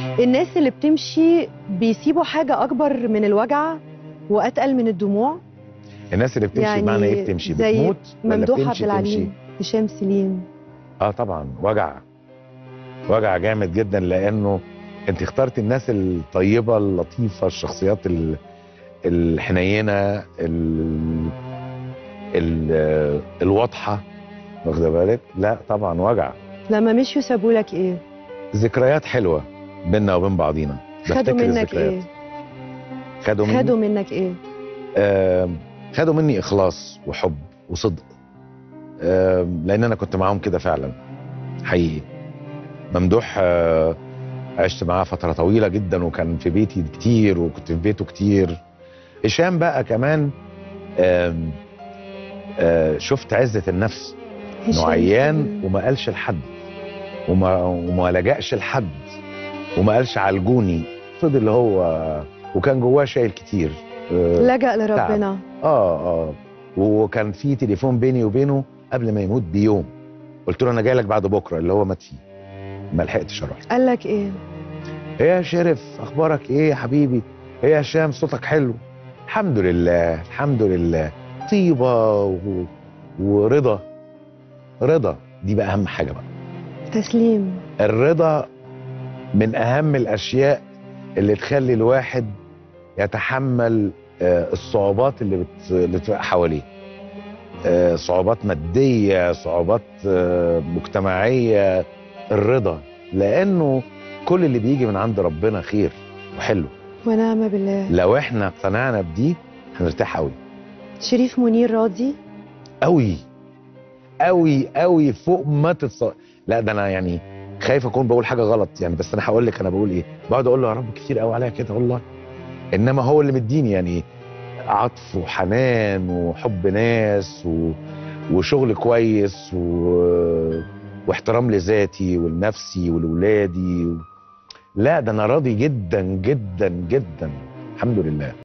الناس اللي بتمشي بيسيبوا حاجة أكبر من الوجع وأتقل من الدموع الناس اللي بتمشي يعني بمعنى ايه بتمشي زي بتموت ولا ممدوح عبد بتمشي العليم تمشي هشام سليم اه طبعا وجع وجع جامد جدا لانه انت اخترت الناس الطيبه اللطيفه الشخصيات ال- الحنينه ال... ال... الواضحه واخده بالك لا طبعا وجع لما مشيوا سابوا لك إيه؟ ذكريات حلوه بيننا وبين بعضينا خدوا بفتكر منك الذكريات. إيه؟ خدوا مني خدوا منك إيه؟ آم، خدوا مني اخلاص وحب وصدق آم، لان انا كنت معاهم كده فعلا حقيقي ممدوح آه، عشت معاه فتره طويله جدا وكان في بيتي كتير وكنت في بيته كتير هشام بقى كمان آم، آه، شفت عزه النفس انه هشام عيان سليم. وما قالش لحد وما وما لجأش لحد وما قالش عالجوني فضل هو وكان جواه شايل كتير آه، لجأ لربنا اه اه وكان في تليفون بيني وبينه قبل ما يموت بيوم قلت له انا جاي لك بعد بكره اللي هو مات فيه ما لحقتش اروح قال لك إيه؟ ايه يا شرف اخبارك ايه يا حبيبي ايه يا هشام صوتك حلو الحمد لله الحمد لله طيبه و... ورضا رضا دي بقى اهم حاجه بقى تسليم الرضا من اهم الاشياء اللي تخلي الواحد يتحمل آه، الصعوبات اللي بت- اللي بتبقى حواليه آه، صعوبات ماديه صعوبات آه، مجتمعيه الرضا لانه كل اللي بيجي من عند ربنا خير وحلو ونعم بالله لو احنا اقتنعنا بدي هنرتاح قوي شريف منير راضي قوي قوي قوي فوق ما تتص... لا ده انا يعني خايف اكون بقول حاجه غلط يعني بس انا هقول لك انا بقول ايه بقعد اقول له يا رب كتير قوي عليا كده والله انما هو اللي مديني يعني عطف وحنان وحب ناس و... وشغل كويس و... واحترام لذاتي ولنفسي ولولادي و... لا ده انا راضي جدا جدا جدا الحمد لله